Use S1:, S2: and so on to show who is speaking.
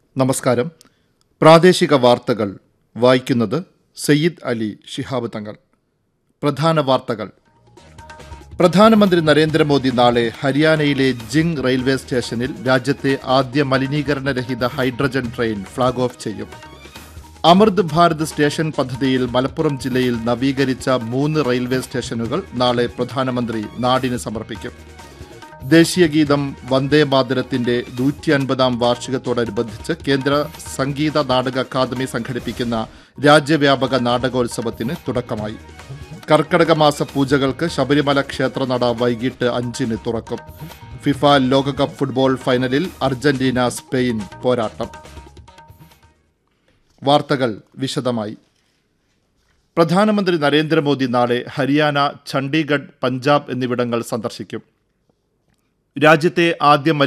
S1: നമസ്കാരം പ്രാദേശിക വാർത്തകൾ വായിക്കുന്നത് സയ്യിദ് അലി ശിഹാബ് തങ്ങൾ പ്രധാന വാർത്തകൾ പ്രധാനമന്ത്രി നരേന്ദ്രമോദി നാളെ ഹരിയാനയിലെ ജിങ് റെയിൽവേ സ്റ്റേഷനിൽ രാജ്യത്തെ ആദ്യ മലിനീകരണരഹിത ഹൈഡ്രജൻ ട്രെയിൻ ഫ്ളാഗ് ഓഫ് ചെയ്യും അമൃത് ഭാരത് സ്റ്റേഷൻ പദ്ധതിയിൽ മലപ്പുറം ജില്ലയിൽ നവീകരിച്ച മൂന്ന് റെയിൽവേ സ്റ്റേഷനുകൾ നാളെ പ്രധാനമന്ത്രി നാടിന് സമർപ്പിക്കും ദേശീയ ഗീതം വന്ദേ മാതരത്തിന്റെ നൂറ്റി അൻപതാം വാർഷികത്തോടനുബന്ധിച്ച് കേന്ദ്ര സംഗീത നാടക അക്കാദമി സംഘടിപ്പിക്കുന്ന രാജ്യവ്യാപക നാടകോത്സവത്തിന് തുടക്കമായി കർക്കടക മാസ പൂജകൾക്ക് ശബരിമല ക്ഷേത്രനട വൈകിട്ട് അഞ്ചിന് തുറക്കും ഫിഫ ലോകകപ്പ് ഫുട്ബോൾ ഫൈനലിൽ അർജന്റീന സ്പെയിൻ പോരാട്ടം വാർത്തകൾ വിശദമായി പ്രധാനമന്ത്രി നരേന്ദ്രമോദി നാളെ ഹരിയാന ചണ്ഡീഗഡ് പഞ്ചാബ് എന്നിവിടങ്ങൾ സന്ദർശിക്കും രാജ്യത്തെ ആദ്യ